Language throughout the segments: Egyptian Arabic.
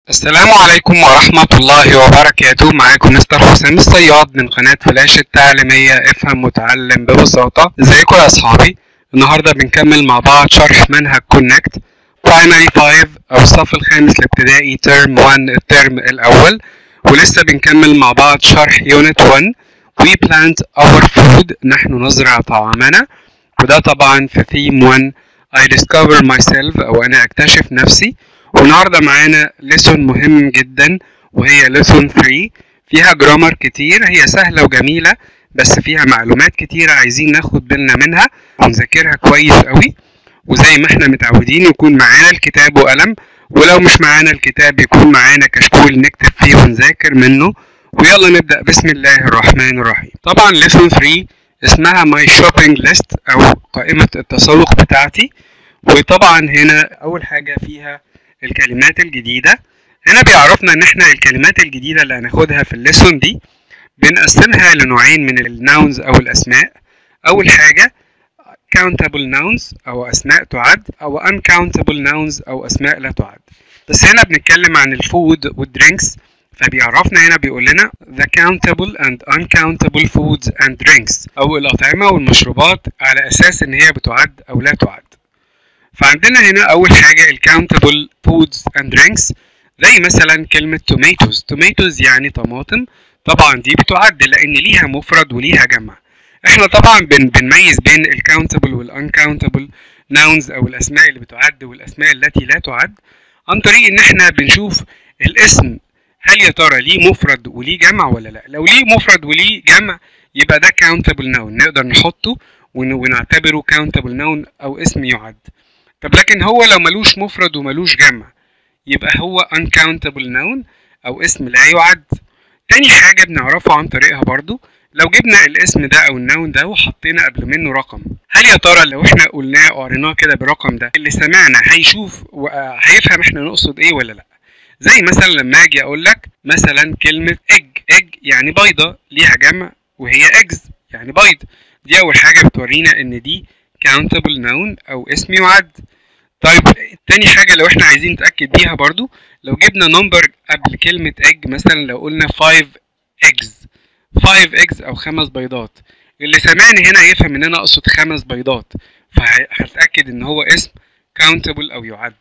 السلام عليكم ورحمة الله وبركاته معاكم مستر حسام الصياد من قناة فلاش التعليمية افهم متعلم ببساطة ازيكم يا اصحابي النهاردة بنكمل مع بعض شرح منهج كونكت برايمري 5 او الصف الخامس الابتدائي ترم 1 الترم الاول ولسه بنكمل مع بعض شرح يونت 1 We plant our food نحن نزرع طعامنا وده طبعا في ثيم 1 I discover myself او انا اكتشف نفسي والنهارده معانا ليسون مهم جدا وهي ليسون 3 فيها جرامر كتير هي سهلة وجميلة بس فيها معلومات كتيرة عايزين ناخد بالنا منها ونذاكرها كويس قوي وزي ما احنا متعودين يكون معانا الكتاب وقلم ولو مش معانا الكتاب يكون معانا كشكول نكتب فيه ونذاكر منه ويلا نبدأ بسم الله الرحمن الرحيم طبعا ليسون 3 اسمها ماي شوبينج ليست او قائمة التسوق بتاعتي وطبعا هنا اول حاجة فيها الكلمات الجديدة هنا بيعرفنا ان احنا الكلمات الجديدة اللي هناخدها في الليسون دي بنقسمها لنوعين من الناونز او الاسماء اول حاجة countable nouns او اسماء تعد او uncountable nouns او اسماء لا تعد بس هنا بنتكلم عن الفود والدرينكس فبيعرفنا هنا بيقول لنا the countable and uncountable foods and drinks او الاطعمة والمشروبات على اساس ان هي بتعد او لا تعد فعندنا هنا أول حاجة ال countable foods and drinks زي مثلا كلمة tomatoes tomatoes يعني طماطم طبعا دي بتعد لأن ليها مفرد وليها جمع احنا طبعا بن بنميز بين ال countable وال uncountable nouns أو الأسماء اللي بتعد والأسماء التي لا تعد عن طريق إن احنا بنشوف الاسم هل يا ترى ليه مفرد وليه جمع ولا لا لو ليه مفرد وليه جمع يبقى ده countable noun نقدر نحطه ونعتبره countable noun أو اسم يعد طب لكن هو لو ملوش مفرد وملوش جمع يبقى هو uncountable noun أو اسم لا يعد تاني حاجة بنعرفه عن طريقها برضو لو جبنا الاسم ده أو النون ده وحطينا قبل منه رقم هل يا ترى لو احنا قلناه وقريناه كده برقم ده اللي سمعنا هيشوف وهيفهم احنا نقصد ايه ولا لا زي مثلا لما اجي اقول لك مثلا كلمة egg egg يعني بيضة ليها جمع وهي eggs يعني بيض دي أول حاجة بتورينا إن دي countable noun أو اسم يعد طيب تاني حاجة لو احنا عايزين نتأكد بيها برضو لو جبنا نمبر قبل كلمة egg مثلا لو قلنا 5 eggs 5 eggs أو خمس بيضات اللي سمعني هنا هيفهم إن أنا أقصد خمس بيضات فهتأكد إن هو اسم countable أو يعد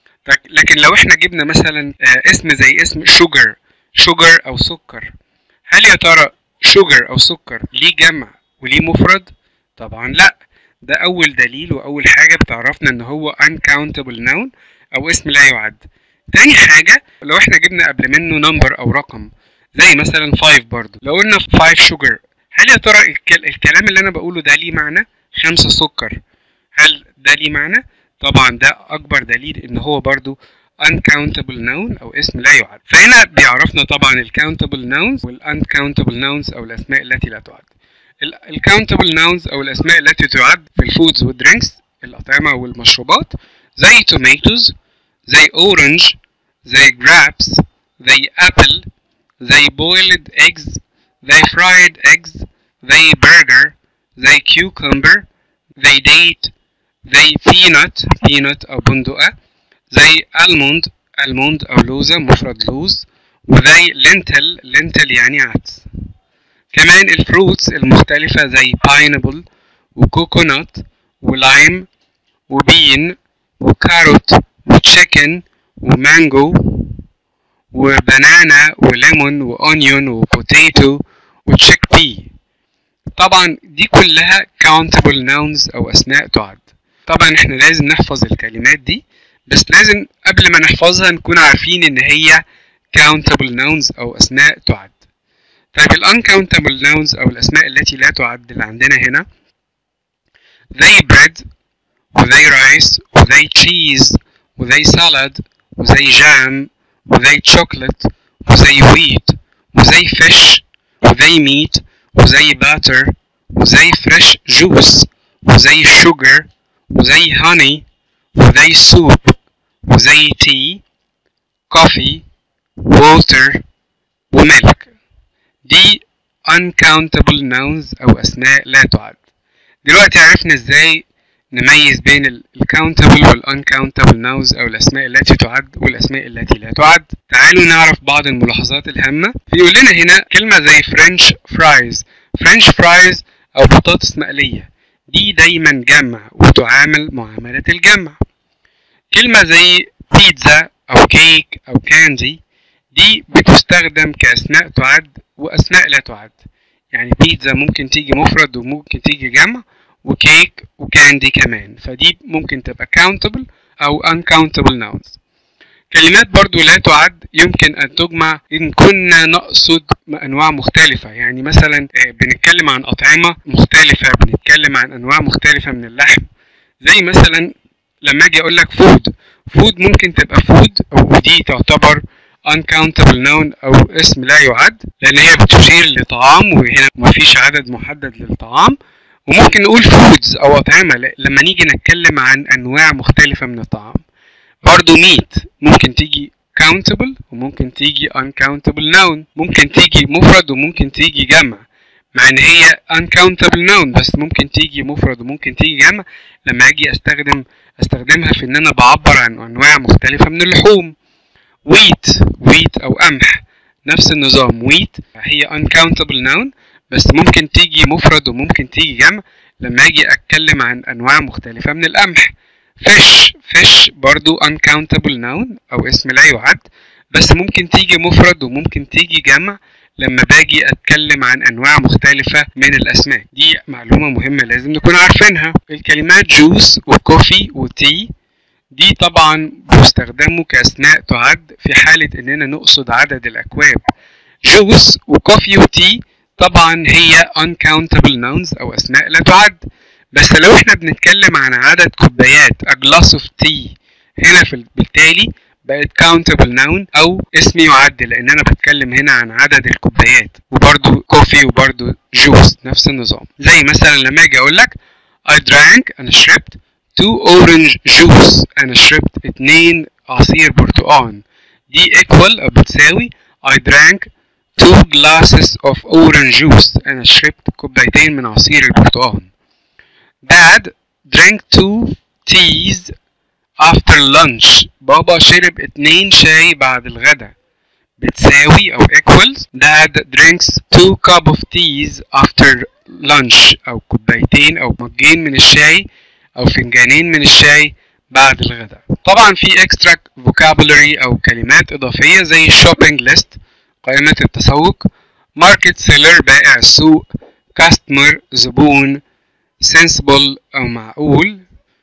لكن لو احنا جبنا مثلا اسم زي اسم sugar sugar أو سكر هل يا ترى sugar أو سكر ليه جمع وليه مفرد؟ طبعا لأ ده أول دليل وأول حاجة بتعرفنا إن هو uncountable noun أو اسم لا يعد. تاني حاجة لو إحنا جبنا قبل منه number أو رقم زي مثلا 5 برضو لو قلنا 5 sugar هل يا ترى الكلام اللي أنا بقوله ده ليه معنى؟ خمسة سكر هل ده ليه معنى؟ طبعا ده أكبر دليل إن هو برضو uncountable noun أو اسم لا يعد. فهنا بيعرفنا طبعا ال countable nouns وال uncountable nouns أو الأسماء التي لا تعد. الكاونتبل ناونز او الاسماء التي تعد في الفودز والدرينكس الاطعمه والمشروبات زي توميتوز زي اورنج زي جرابس زي ابل زي بويلد ايجز زي فرايد ايجز زي برجر زي كيوكمبر زي ديت زي بينات بينات او بندقه زي الموند الموند او لوزه مفرد لوز وزي لينتل لينتل يعني عدس كمان الفروتس المختلفة زي باينابل وكوكونات ولايم وبين وكاروت وتشيكن ومانجو وبنانا وليمون وأونيون وبوتيتو وتشيك بي طبعا دي كلها countable nouns أو أسماء تعد طبعا احنا لازم نحفظ الكلمات دي بس لازم قبل ما نحفظها نكون عارفين ان هي countable nouns أو أسماء تعد طيب ال uncountable nouns أو الأسماء التي لا تعد اللي عندنا هنا زي bread وزي rice وزي cheese وزي salad وزي jam وزي chocolate وزي wheat وزي fish وزي meat وزي butter وزي fresh juice وزي sugar وزي honey وزي soup وزي tea coffee water وملك دي uncountable nouns أو أسماء لا تعد دلوقتي عرفنا ازاي نميز بين ال countable وال uncountable nouns أو الأسماء التي تعد والأسماء التي لا تعد تعالوا نعرف بعض الملاحظات الهامة بيقول لنا هنا كلمة زي French fries French fries أو بطاطس مقلية دي دايما جمع وتعامل معاملة الجمع كلمة زي بيتزا أو كيك أو كاندي دي بتستخدم كأسماء تعد وأسماء لا تعد يعني بيتزا ممكن تيجي مفرد وممكن تيجي جمع وكيك وكاندي كمان فدي ممكن تبقى countable أو uncountable nouns كلمات برضو لا تعد يمكن أن تجمع إن كنا نقصد أنواع مختلفة يعني مثلا بنتكلم عن أطعمة مختلفة بنتكلم عن أنواع مختلفة من اللحم زي مثلا لما أجي أقول لك فود فود ممكن تبقى فود ودي تعتبر uncountable noun أو اسم لا يعد لأن هي بتشير لطعام وهنا مفيش عدد محدد للطعام وممكن نقول فودز أو أطعمة لما نيجي نتكلم عن أنواع مختلفة من الطعام برضو ميت ممكن تيجي countable وممكن تيجي uncountable noun ممكن تيجي مفرد وممكن تيجي جمع مع ان هي uncountable noun بس ممكن تيجي مفرد وممكن تيجي جمع لما اجي استخدم استخدمها في ان انا بعبر عن انواع مختلفة من اللحوم wheat wheat او قمح نفس النظام wheat هي uncountable noun بس ممكن تيجي مفرد وممكن تيجي جمع لما اجي اتكلم عن انواع مختلفة من القمح fish fish برضو uncountable noun أو اسم لا يعد بس ممكن تيجي مفرد وممكن تيجي جمع لما باجي أتكلم عن أنواع مختلفة من الأسماك دي معلومة مهمة لازم نكون عارفينها الكلمات جوس وكوفي وتي دي طبعا بيستخدموا كأسماء تعد في حالة إننا نقصد عدد الأكواب جوس وكوفي وتي طبعا هي uncountable nouns أو أسماء لا تعد بس لو احنا بنتكلم عن عدد كوبايات a glass of tea هنا في بالتالي بقت countable noun او اسم يعد لان انا بتكلم هنا عن عدد الكوبايات وبرضو كوفي وبرضو جوس نفس النظام زي مثلا لما اجي اقول لك I drank انا شربت two orange juice انا شربت اتنين عصير برتقان دي equal او بتساوي I drank two glasses of orange juice انا شربت كوبايتين من عصير البرتقال Dad drank two teas after lunch. بابا شرب اتنين شاي بعد الغدا. بتساوي أو equals Dad drinks two cup of teas after lunch أو كوبايتين أو مجين من الشاي أو فنجانين من الشاي بعد الغداء. طبعا في extra vocabulary أو كلمات إضافية زي shopping list قائمة التسوق market seller بائع السوق customer زبون sensible أو معقول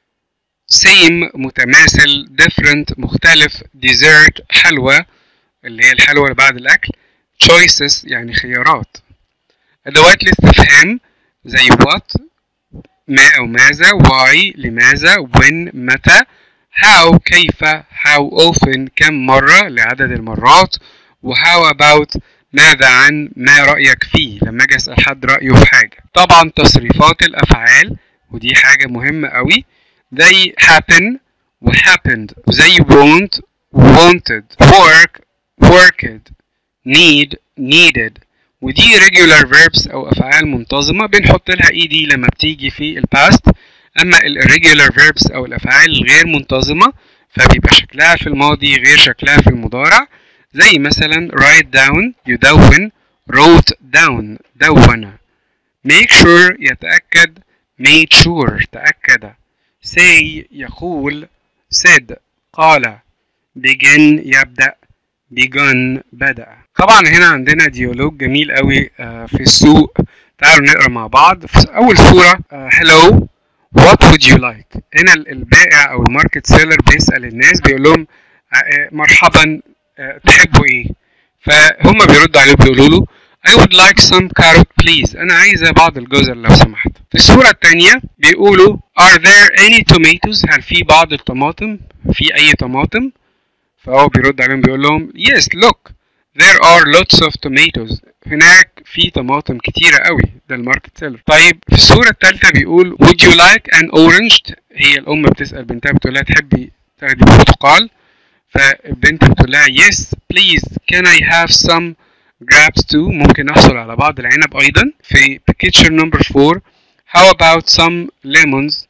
same متماثل different مختلف dessert حلوى اللي هي الحلوى اللي بعد الأكل choices يعني خيارات أدوات الاستفهام زي what ما أو ماذا why لماذا when متى how كيف how often كم مرة لعدد المرات و how about ماذا عن ما رأيك فيه لما أجي أسأل حد رأيه في حاجة طبعا تصريفات الأفعال ودي حاجة مهمة قوي زي happen و happened زي want wanted work worked need needed ودي regular verbs أو أفعال منتظمة بنحط لها ed لما بتيجي في الباست أما ال irregular verbs أو الأفعال الغير منتظمة فبيبقى شكلها في الماضي غير شكلها في المضارع زي مثلا write down يدون wrote down دون make sure يتأكد made sure تأكد say يقول said قال begin يبدأ begun بدأ طبعا هنا عندنا ديالوج جميل قوي في السوق تعالوا نقرا مع بعض في أول صورة hello what would you like هنا البائع أو الماركت سيلر بيسأل الناس بيقول لهم مرحبا تحبوا ايه فهم بيردوا عليه بيقولوا له I would like some carrot please أنا عايزة بعض الجزر لو سمحت في الصورة التانية بيقولوا Are there any tomatoes هل في بعض الطماطم في أي طماطم فهو بيرد عليهم بيقول لهم Yes look there are lots of tomatoes هناك في طماطم كتيرة قوي ده الماركت سيلر طيب في الصورة التالتة بيقول Would you like an orange هي الأم بتسأل بنتها بتقول لها تحبي تاخدي برتقال فالبنت بتقول لها yes please can I have some grapes too ممكن أحصل على بعض العنب أيضا في picture number 4 how about some lemons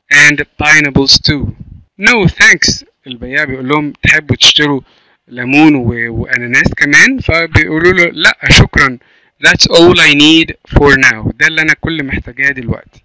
and pineapples too no thanks البياع بيقول لهم تحبوا تشتروا ليمون و... واناناس كمان فبيقولوا له لا شكرا that's all I need for now ده اللي انا كل محتاجاه دلوقتي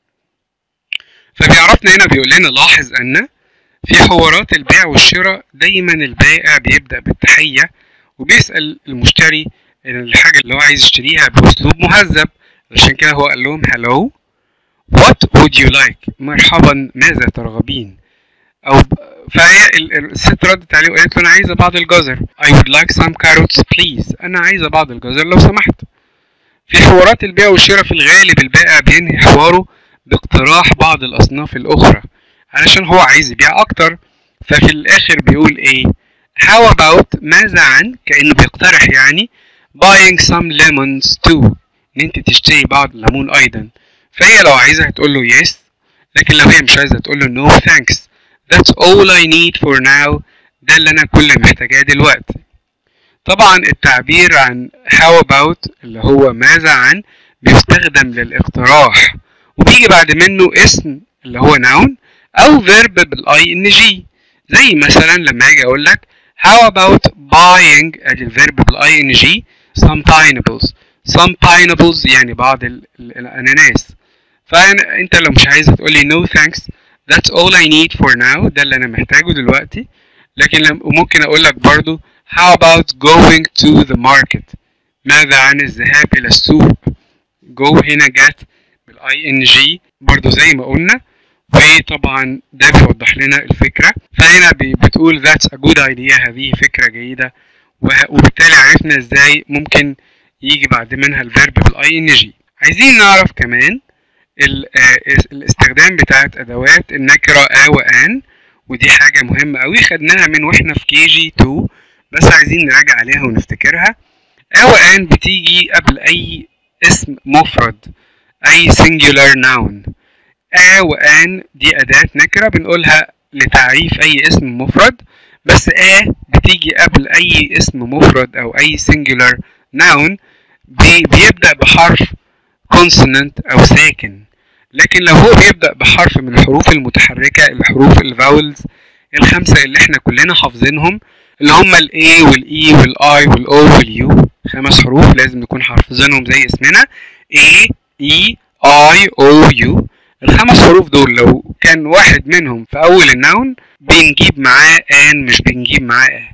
فبيعرفنا هنا بيقول لنا لاحظ ان في حوارات البيع والشراء دايما البائع بيبدأ بالتحية وبيسأل المشتري الحاجة اللي هو عايز يشتريها بأسلوب مهذب عشان كده هو قال لهم hello what would you like مرحبا ماذا ترغبين أو فهي الست ردت عليه وقالت له أنا عايزة بعض الجزر I would like some carrots please أنا عايزة بعض الجزر لو سمحت في حوارات البيع والشراء في الغالب البائع بينهي حواره باقتراح بعض الأصناف الأخرى علشان هو عايز يبيع أكتر ففي الآخر بيقول إيه how about ماذا عن كأنه بيقترح يعني buying some lemons too إن أنت تشتري بعض الليمون أيضا فهي لو عايزة هتقول له yes لكن لو هي مش عايزة تقول له no thanks that's all I need for now ده اللي أنا كل محتاجاه دلوقتي طبعا التعبير عن how about اللي هو ماذا عن بيستخدم للاقتراح وبيجي بعد منه اسم اللي هو noun أو verb بالاي ان جي زي مثلا لما اجي اقول لك how about buying ادي الفيرب بالاي ان جي some pineapples some pineapples يعني بعض ال ال الاناناس فانت لو مش عايز تقول لي no thanks that's all I need for now ده اللي انا محتاجه دلوقتي لكن لم ممكن اقول لك برضو how about going to the market ماذا عن الذهاب الى السوق go هنا جت بالاي ان جي برضو زي ما قلنا وطبعا ده بيوضح لنا الفكرة فهنا بتقول that's a good idea هذه فكرة جيدة وبالتالي عرفنا ازاي ممكن يجي بعد منها الفيرب بالاي ان جي عايزين نعرف كمان الاستخدام بتاعت ادوات النكرة ا وان ودي حاجة مهمة قوي خدناها من واحنا في كي جي 2 بس عايزين نراجع عليها ونفتكرها ا وان بتيجي قبل اي اسم مفرد اي singular noun آ وآن دي أداة نكرة بنقولها لتعريف أي اسم مفرد بس آ بتيجي قبل أي اسم مفرد أو أي singular noun بي بيبدأ بحرف consonant أو ساكن لكن لو هو بيبدأ بحرف من الحروف المتحركة الحروف الفاولز الخمسة اللي احنا كلنا حافظينهم اللي هما ال A وال E وال I وال O وال U خمس حروف لازم نكون حافظينهم زي اسمنا A E I O U الخمس حروف دول لو كان واحد منهم في أول النون بنجيب معاه آن مش بنجيب معاه آه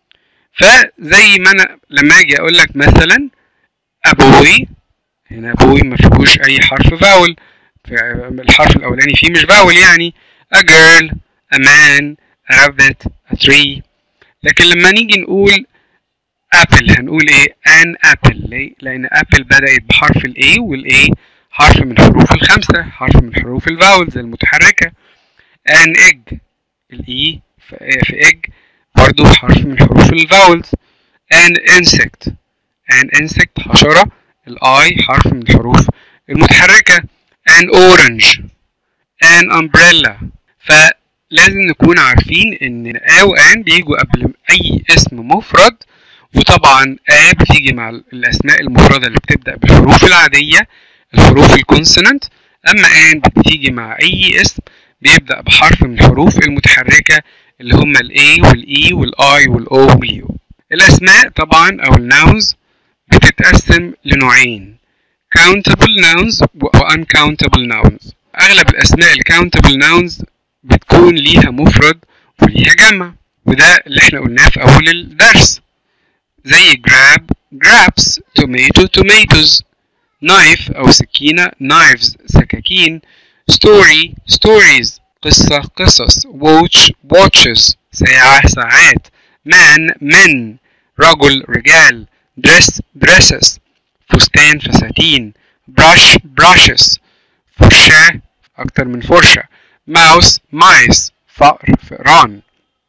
فزي ما أنا لما أجي أقول لك مثلا أبوي هنا أبوي ما فيهوش أي حرف فاول الحرف الأولاني فيه مش فاول يعني a girl a man a rabbit a tree لكن لما نيجي نقول apple هنقول ايه an apple ليه؟ لأن apple بدأت بحرف ال A وال A حرف من حروف الخمسة حرف من حروف الفاولز المتحركة an egg الإي في egg برضو حرف من حروف الفاولز an insect an insect حشرة الآي حرف من الحروف المتحركة an orange an umbrella فلازم نكون عارفين إن آ وآن بيجوا قبل أي اسم مفرد وطبعا آ بتيجي مع الأسماء المفردة اللي بتبدأ بالحروف العادية الحروف الكونسونانت أما آن بتيجي مع أي اسم بيبدأ بحرف من الحروف المتحركة اللي هما ال A وال E وال I وال O وال U الأسماء طبعا أو الناونز بتتقسم لنوعين countable nouns و uncountable nouns أغلب الأسماء ال countable nouns بتكون ليها مفرد وليها جمع وده اللي احنا قلناه في أول الدرس زي grab grabs tomato tomatoes knife أو سكينة knives سكاكين story stories قصة قصص watch watches ساعة ساعات man men رجل رجال dress dresses فستان فساتين brush brushes فرشاة أكتر من فرشة mouse mice فأر فئران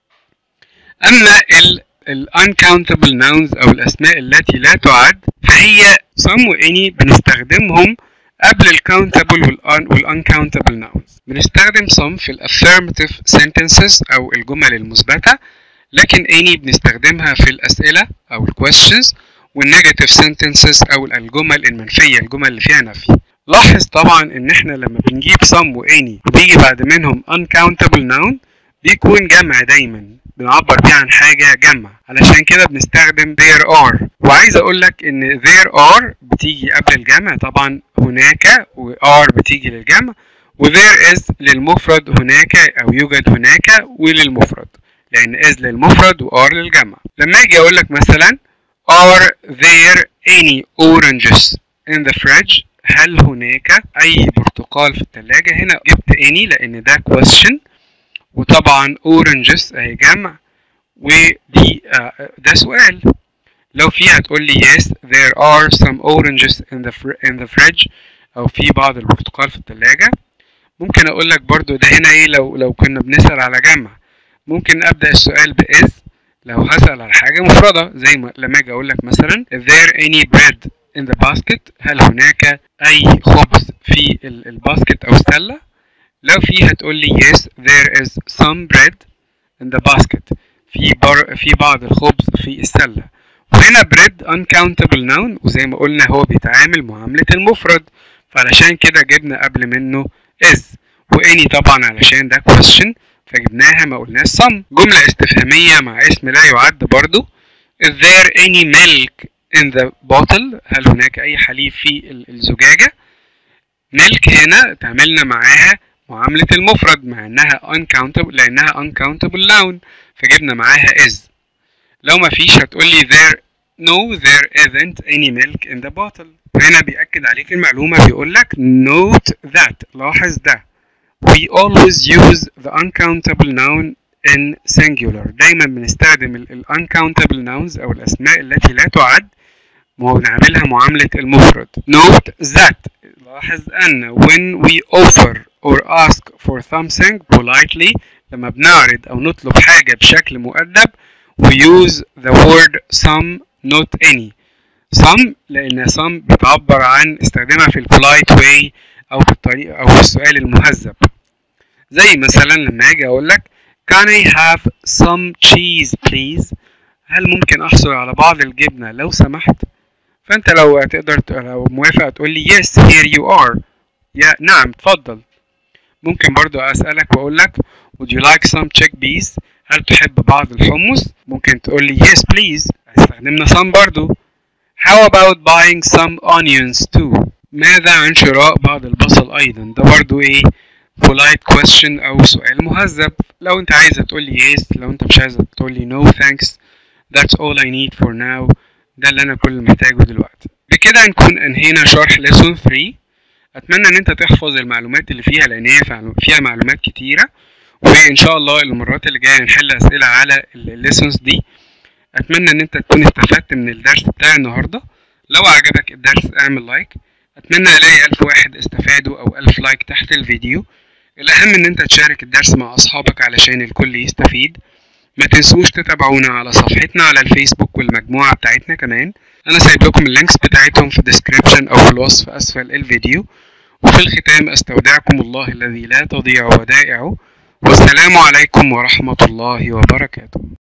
أما ال ال uncountable nouns أو الأسماء التي لا تعد فهي some و any بنستخدمهم قبل ال countable وال uncountable nouns بنستخدم some في ال affirmative sentences أو الجمل المثبتة لكن any بنستخدمها في الأسئلة أو ال questions والنيجاتيف sentences أو الجمل المنفية الجمل اللي فيها نفي لاحظ طبعا ان احنا لما بنجيب some و any وبيجي بعد منهم uncountable noun بيكون جمع دايما بنعبر بيه عن حاجة جمع علشان كده بنستخدم there are وعايز اقول لك ان there are بتيجي قبل الجمع طبعا هناك و are بتيجي للجمع و there is للمفرد هناك او يوجد هناك وللمفرد لان is للمفرد و are للجمع لما اجي اقول لك مثلا are there any oranges in the fridge هل هناك اي برتقال في الثلاجة هنا جبت any لان ده question وطبعا oranges اهي جمع ودي آه ده سؤال لو في هتقول لي yes there are some oranges in the fr in the fridge او في بعض البرتقال في الثلاجة ممكن اقول لك برضو ده هنا ايه لو لو كنا بنسأل على جمع ممكن ابدا السؤال ب is لو هسأل على حاجة مفردة زي ما لما اجي اقول لك مثلا is there any bread in the basket هل هناك اي خبز في الباسكت او السلة لو في هتقول لي yes there is some bread in the basket في بر في بعض الخبز في السلة وهنا bread uncountable noun وزي ما قلنا هو بيتعامل معاملة المفرد فعلشان كده جبنا قبل منه is واني طبعا علشان ده question فجبناها ما قلناش some جملة استفهامية مع اسم لا يعد برضو is there any milk in the bottle هل هناك أي حليب في الزجاجة milk هنا تعملنا معاها معاملة المفرد مع إنها uncountable لأنها uncountable noun فجبنا معاها is لو ما فيش هتقولي there no there isn't any milk in the bottle هنا بيأكد عليك المعلومة بيقولك note that لاحظ ده we always use the uncountable noun in singular دايما بنستخدم ال uncountable nouns أو الأسماء التي لا تعد وبنعملها معاملة المفرد note that لاحظ أن when we offer or ask for something politely لما بنعرض أو نطلب حاجة بشكل مؤدب we use the word some not any some لأن some بتعبر عن استخدامها في polite way أو بالطريقة أو في السؤال المهذب زي مثلا لما أجي أقول لك can I have some cheese please هل ممكن أحصل على بعض الجبنة لو سمحت فأنت لو هتقدر لو موافق تقول لي yes here you are يا نعم اتفضل ممكن برضو أسألك وأقول لك would you like some chickpeas هل تحب بعض الحمص ممكن تقول لي yes please استخدمنا some برضو how about buying some onions too ماذا عن شراء بعض البصل أيضا ده برضو إيه polite question أو سؤال مهذب لو أنت عايزة تقول لي yes لو أنت مش عايزة تقول لي no thanks that's all I need for now ده اللي أنا كل اللي محتاجه دلوقتي بكده نكون أنهينا شرح lesson 3 أتمنى إن أنت تحفظ المعلومات اللي فيها لأن هي فيها معلومات كتيرة وإن شاء الله المرات اللي جاية نحل أسئلة على الليسونز دي أتمنى إن أنت تكون استفدت من الدرس بتاع النهاردة لو عجبك الدرس اعمل لايك أتمنى ألاقي ألف واحد استفادوا أو ألف لايك تحت الفيديو الأهم إن أنت تشارك الدرس مع أصحابك علشان الكل يستفيد ما تنسوش تتابعونا على صفحتنا على الفيسبوك والمجموعة بتاعتنا كمان أنا سايب لكم اللينكس بتاعتهم في الديسكريبشن أو في الوصف أسفل الفيديو وفي الختام أستودعكم الله الذي لا تضيع ودائعه والسلام عليكم ورحمة الله وبركاته